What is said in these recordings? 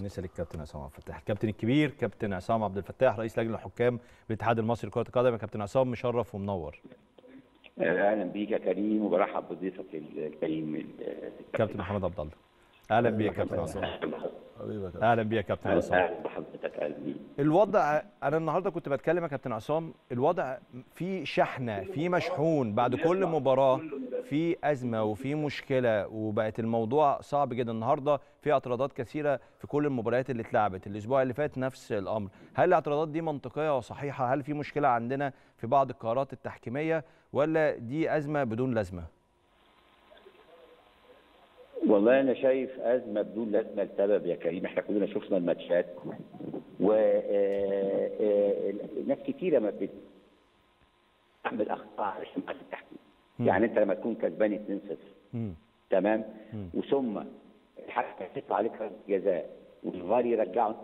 نسال الكابتن عصام عبد الفتاح الكابتن الكبير كابتن عصام عبد الفتاح رئيس لجنه الحكام بالاتحاد المصري لكره القدم يا كابتن عصام مشرف ومنور اهلا بيك يا كريم وبرحب بضيفك الكريم كابتن محمد عبد الله اهلا بيك يا كابتن عصام اهلا بيك يا كابتن عصام اهلا بحضرتك اهلا بيك الوضع انا النهارده كنت بتكلم يا كابتن عصام الوضع في شحنه في مشحون بعد كل مباراه في ازمه وفي مشكله وبقت الموضوع صعب جدا النهارده في اعتراضات كثيره في كل المباريات اللي اتلعبت الاسبوع اللي فات نفس الامر هل الاعتراضات دي منطقيه وصحيحه هل في مشكله عندنا في بعض القرارات التحكيميه ولا دي ازمه بدون لازمه والله انا شايف ازمه بدون لازمه لسبب يا كريم احنا كلنا شفنا الماتشات و ناس كتيره ما بتعمل اخطاء عشان ما التحكيم يعني انت لما تكون كسبان 2-0 تمام وثم الحكم تطلع عليك جزاء والفار يرجعه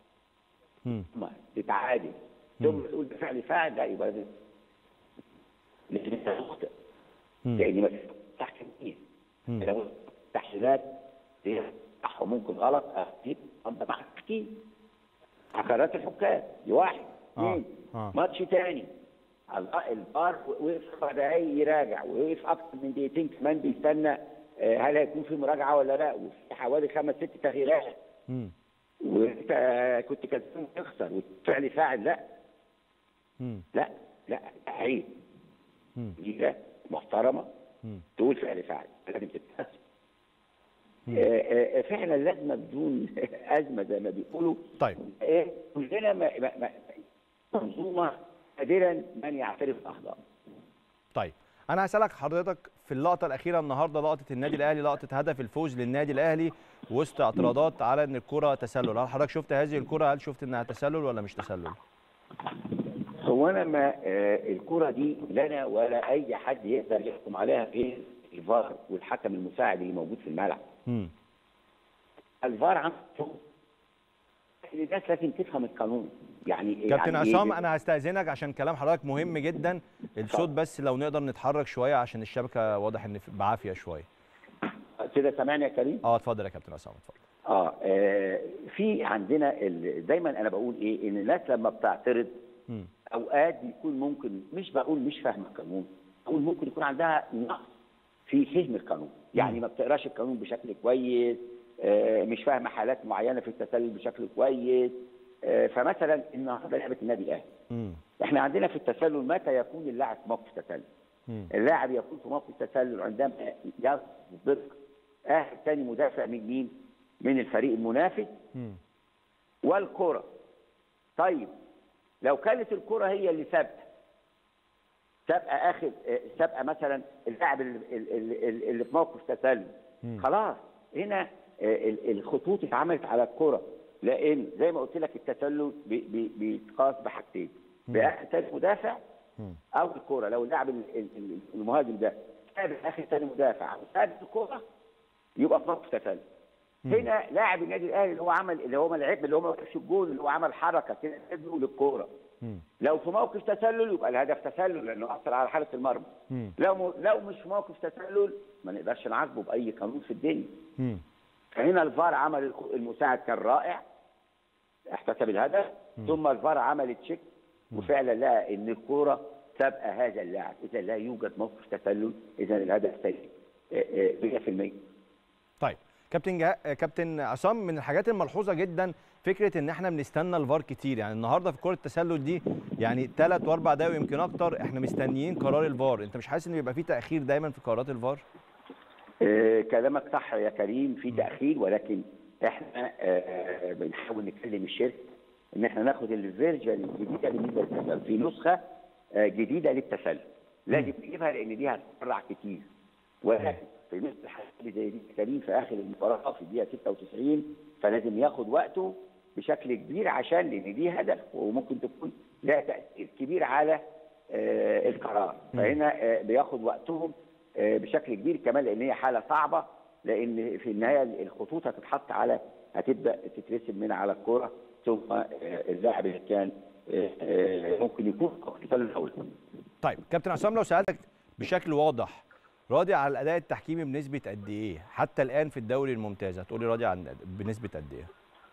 ثم تتعادل ثم تقول بفعل فاعل لا يبقى لازم انت تخطئ لان ما تحكم فيه لو تحليلات هي صح وممكن غلط اكيد انت مع التحكيم قرارات الحكام دي واحد اثنين آه. آه. ماتش تاني الفار وقف اربع دقايق يراجع وقف اكتر من دقيقتين كمان بيستنى هل هيكون في مراجعه ولا لا وفي حوالي خمس ست تغييرات وانت كنت كسبان تخسر وفعل فاعل لا مم. لا لا عيب مم. دي محترمه مم. تقول فعل فاعل لازم تتحسن آه، آه، فعلا لازمه بدون ازمه زي ما بيقولوا طيب آه، كلنا ما- ما- ما- منظومه نادرا من يعترف باخطائه طيب انا هسالك حضرتك في اللقطه الاخيره النهارده لقطه النادي الاهلي لقطه هدف الفوز للنادي الاهلي وسط اعتراضات على ان الكره تسلل هل حضرتك شفت هذه الكره هل شفت انها تسلل ولا مش تسلل هو انا ما آه، الكره دي لا انا ولا اي حد يقدر يحكم عليها غير الفار والحكم المساعد اللي موجود في الملعب امم الفار عنده شغل. الناس لازم تفهم القانون يعني كابتن يعني عصام انا هستاذنك عشان كلام حضرتك مهم جدا الصوت بس لو نقدر نتحرك شويه عشان الشبكه واضح ان في- بعافيه شويه كده سامعني يا كريم اه اتفضل يا كابتن عصام اتفضل اه آه، في عندنا ال- دايما انا بقول ايه ان الناس لما بتعترض مم. اوقات بيكون ممكن مش بقول مش فاهمه القانون بقول ممكن يكون عندها نقص في فهم القانون يعني ما بتقراش القانون بشكل كويس آه، مش فاهمه حالات معينه في التسلل بشكل كويس آه، فمثلا النهارده لعبه النادي الاهلي مم. احنا عندنا في التسلل متى يكون اللاعب في موقف تسلل مم. اللاعب يكون في موقف تسلل عندما يسبق اخر ثاني مدافع من مين من الفريق المنافس مم. والكرة طيب لو كانت الكرة هي اللي سابقة سابقة آخر آه، سابقة مثلا اللاعب اللي, اللي, اللي اللي في موقف تسلل مم. خلاص هنا آه، ال- الخطوط اتعملت على الكرة لأن زي ما قلت لك التسلل بي- بي- بيتقاس بحاجتين بآخر ثاني مدافع مم. أو الكرة لو اللاعب ال- ال- ال- المهاجم ده سابق آخر ثاني مدافع وسابق الكرة يبقى في موقف تسلل هنا لاعب النادي الاهلي اللي هو عمل اللي هو لعب اللي هو ما وقفش الجول اللي هو عمل حركه كده رجله للكوره مم. لو في موقف تسلل يبقى الهدف تسلل لانه اثر على حاله المرمى مم. لو م... لو مش في موقف تسلل ما نقدرش نعاقبه باي قانون في الدنيا مم. فهنا الفار عمل الخ- المساعد كان رائع احتسب الهدف ثم الفار عمل تشيك وفعلا لقى ان الكوره سابقه هذا اللاعب اذا لا يوجد موقف تسلل اذا الهدف سيء آه، آه، 100% طيب كابتن جه... كابتن عصام من الحاجات الملحوظه جدا فكره ان احنا بنستنى الفار كتير يعني النهارده في كره التسلل دي يعني ثلاث واربع دقايق ويمكن اكتر احنا مستنيين قرار الفار انت مش حاسس ان بيبقى في تاخير دايما في قرارات الفار آه، كلامك صح يا كريم في تاخير ولكن احنا آه، بنحاول نكلم الشركه ان احنا ناخد الفيرجن الجديده بالنسبه للتسلل في نسخه آه، جديده للتسلل لازم نجيبها لان دي هتسرع كتير ولكن في مثل الحالة اللي زي دي كريم في اخر المباراه في الدقيقه 96 فلازم ياخد وقته بشكل كبير عشان لان دي هدف وممكن تكون لها تاثير كبير على آه، القرار فهنا آه، بياخد وقتهم آه، بشكل كبير كمان لان هي حاله صعبه لان في النهايه الخطوط هتتحط على هتبدا تترسم من على الكوره ثم آه، اللاعب اللي كان آه، آه، ممكن يكون اقتتال الاول طيب كابتن عصام لو سالتك بشكل واضح راضي على الاداء التحكيمي بنسبه قد ايه حتى الان في الدوري الممتاز هتقولي راضي عن بنسبه قد ايه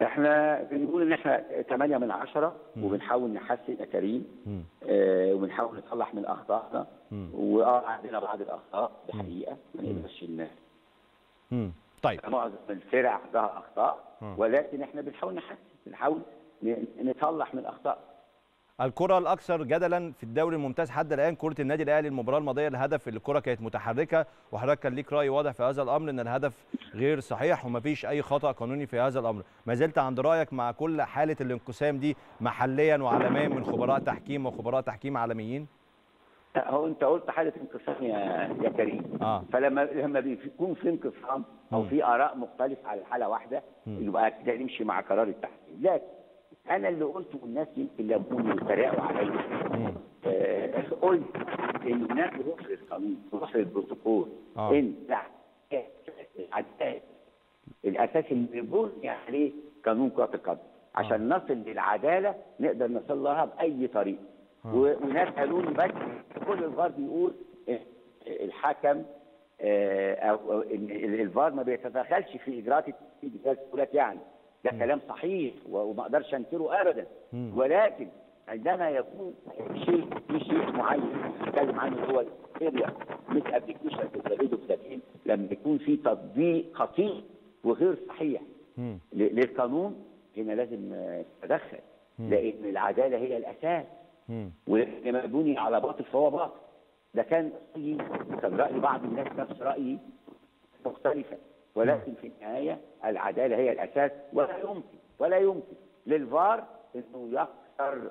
احنا بنقول ان احنا 8 من 10 وبنحاول نحسن يا كريم مم. آه وبنحاول نصلح من اخطائنا مم. واه عندنا بعض الاخطاء دي حقيقه ما نقدرش ن- مم. طيب معظم الفرق عندها اخطاء مم. ولكن احنا بنحاول نحسن بنحاول ن- نصلح من اخطاء الكرة الأكثر جدلا في الدوري الممتاز حتى الآن كرة النادي الأهلي المباراة الماضية الهدف اللي الكرة كانت متحركة وحضرتك كان ليك رأي واضح في هذا الأمر إن الهدف غير صحيح ومفيش أي خطأ قانوني في هذا الأمر ما زلت عند رأيك مع كل حالة الانقسام دي محليا وعالميا من خبراء تحكيم وخبراء تحكيم عالميين لا، هو انت قلت حاله انقسام يا يا كريم آه. فلما لما بيكون في انقسام او مم. في اراء مختلفه على حاله واحده يبقى كده نمشي مع قرار التحكيم لكن انا اللي قلته والناس يمكن لموني واتريقوا عليا مم. آه، قلت ان الناس بروح للقانون بروح للبروتوكول آه. ان العدالة الاساس اللي بنبني عليه قانون كره القدم عشان نصل للعداله نقدر نصل لها باي طريقه و- وناس قالوا لي بس كل الفار بيقول إن الحكم آه، او أو ان ال- الفار ما بيتدخلش في اجراءات التسجيل زي التسجيلات يعني ده كلام صحيح و- وما اقدرش انكره ابدا مم. ولكن عندما يكون شيء في شيء معين نتكلم عنه هو الاريا مش ابلكيشن بتزوده بسبيل لما يكون في تطبيق خطير وغير صحيح مم. ل- للقانون هنا لازم آه، نتدخل لان العداله هي الاساس مم. ولما بني على باطل فهو باطل ده كان رايي كان راي بعض الناس نفس رايي مختلفه ولكن في النهايه العداله هي الاساس ولا يمكن ولا يمكن للفار انه يخسر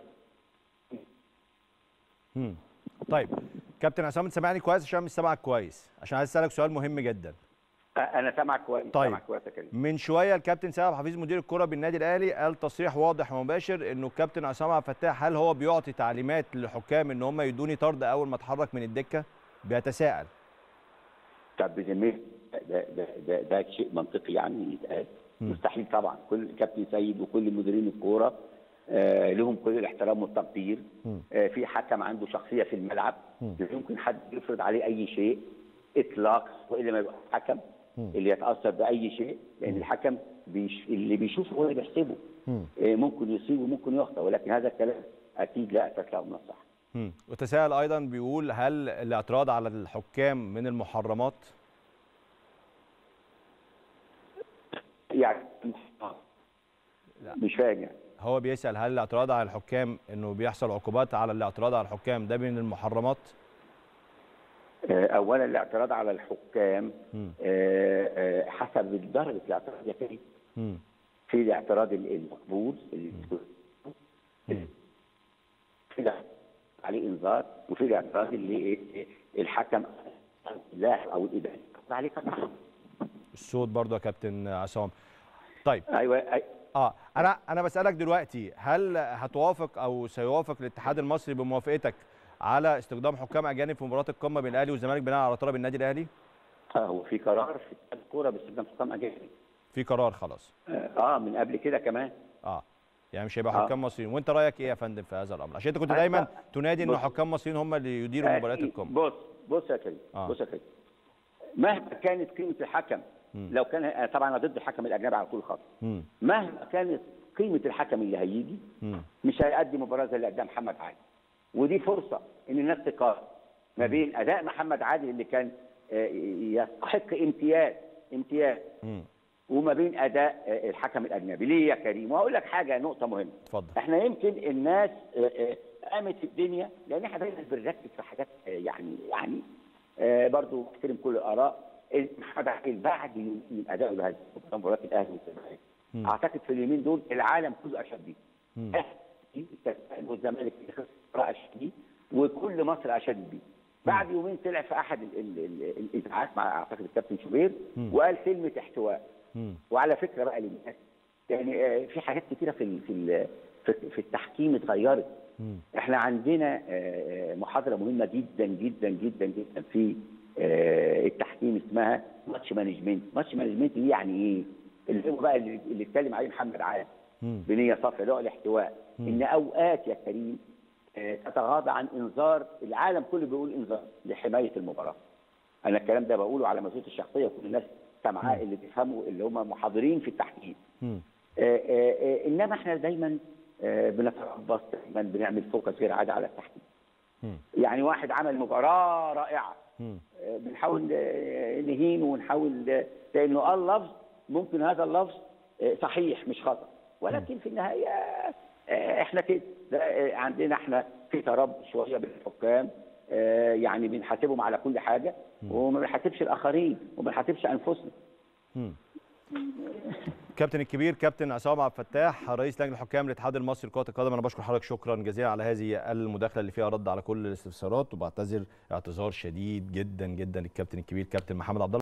مم. طيب كابتن عصام انت سامعني كويس عشان مش سامعك كويس عشان عايز اسالك سؤال مهم جدا انا سامعك كويس طيب. سامعك كويس يا كريم من شويه الكابتن سامح حفيظ مدير الكره بالنادي الاهلي قال تصريح واضح ومباشر انه الكابتن عصام عبد الفتاح هل هو بيعطي تعليمات للحكام ان هم يدوني طرد اول ما اتحرك من الدكه بيتساءل طب بذمتك ده ده ده, ده شيء منطقي يعني يتقال مستحيل طبعا كل كابتن سيد وكل مديرين الكوره آه لهم كل الاحترام والتقدير آه في حكم عنده شخصيه في الملعب لا يمكن حد يفرض عليه اي شيء اطلاق والا ما يبقى حكم اللي يتاثر باي شيء لان الحكم بيش اللي بيشوفه هو اللي بيحسبه آه ممكن يصيب وممكن يخطئ ولكن هذا الكلام اكيد لا اساس له من الصح مم. وتساءل ايضا بيقول هل الاعتراض على الحكام من المحرمات يعني مش فاهم يعني هو بيسال هل الاعتراض على الحكام انه بيحصل عقوبات على الاعتراض على الحكام ده من المحرمات آه، اولا الاعتراض على الحكام مم. آه، آه، حسب درجه الاعتراض يا كريم مم. في الاعتراض ال- المقبول اللي مم. في الاعتراض عليه انذار وفي الاعتراض اللي إيه، الحكم اللاعب او الاداري عليه قطع الصوت برضه يا كابتن عصام طيب ايوه أي- اه انا انا بسالك دلوقتي هل هتوافق او سيوافق الاتحاد المصري بموافقتك على استخدام حكام اجانب في مباراه القمه بين الاهلي والزمالك بناء على طلب النادي الاهلي آه، هو في قرار في اتحاد الكوره باستخدام حكام اجانب في قرار خلاص اه من قبل كده كمان اه يعني مش هيبقى آه. حكام مصريين وانت رايك ايه يا فندم في هذا الامر عشان انت كنت أنا- دايما تنادي ان بص. حكام مصريين هم اللي يديروا مباريات أكيد. القمه بص بص يا كريم آه. بص يا كريم مهما كانت قيمه الحكم لو كان أنا طبعا انا ضد الحكم الاجنبي على طول خط مم. مهما كانت قيمه الحكم اللي هيجي مم. مش هيأدي مباراه زي اللي قدام محمد عادل ودي فرصه ان الناس تقارن ما بين اداء محمد عادل اللي كان آه، يستحق امتياز امتياز مم. وما بين اداء آه، الحكم الاجنبي ليه يا كريم وهقول لك حاجه نقطه مهمه اتفضل احنا يمكن الناس آه، آه، قامت في الدنيا لان احنا دايما بنركز في حاجات آه، يعني يعني آه، برضو احترم كل الاراء إن محمد عادل بعد يوم من ادائه لهذه مباراه الاهلي والزمالك مم. اعتقد في اليومين دول العالم كله اشاد بيه مم. الأهلي والزمالك اللي خسر مباراة اشاد بيه وكل مصر اشاد بيه بعد يومين طلع في احد ال- ال- ال- الاذاعات مع اعتقد الكابتن شوبير مم. وقال كلمه احتواء مم. وعلى فكره بقى للناس يعني آه، في حاجات كتيره في ال- في ال- في- في التحكيم اتغيرت مم. احنا عندنا آه، محاضره مهمه جدا جدا جدا جدا في آه، التحكيم اسمها ماتش مانجمنت ماتش مانجمنت دي يعني ايه اللي هو بقى اللي اللي اتكلم عليه محمد عادل مم. بنيه صافيه اللي هو الاحتواء ان اوقات يا كريم آه، تتغاضى عن انذار العالم كله بيقول انذار لحمايه المباراه انا الكلام ده بقوله على مسؤوليتي الشخصيه وكل الناس سامعاه اللي بيفهموا اللي هم محاضرين في التحكيم مم. آه، آه، آه، انما احنا دايما آه، بنتربص دايما بنعمل فوكس غير عادي على التحكيم مم. يعني واحد عمل مباراه رائعه مم. آه، بنحاول آه، نهينه ونحاول آه، لانه قال لفظ ممكن هذا اللفظ آه، صحيح مش خطا ولكن في النهايه آه، احنا كده ده، آه، عندنا احنا في تربص شويه بالحكام آه، يعني بنحاسبهم على كل حاجه وما بنحاسبش الاخرين وما بنحاسبش انفسنا مم. كابتن الكبير كابتن عصام عبد الفتاح رئيس لجنه الحكام الاتحاد المصري لكره القدم انا بشكر حضرتك شكرا جزيلا على هذه المداخله اللي فيها رد على كل الاستفسارات وبعتذر اعتذار شديد جدا جدا للكابتن الكبير كابتن محمد عبد الله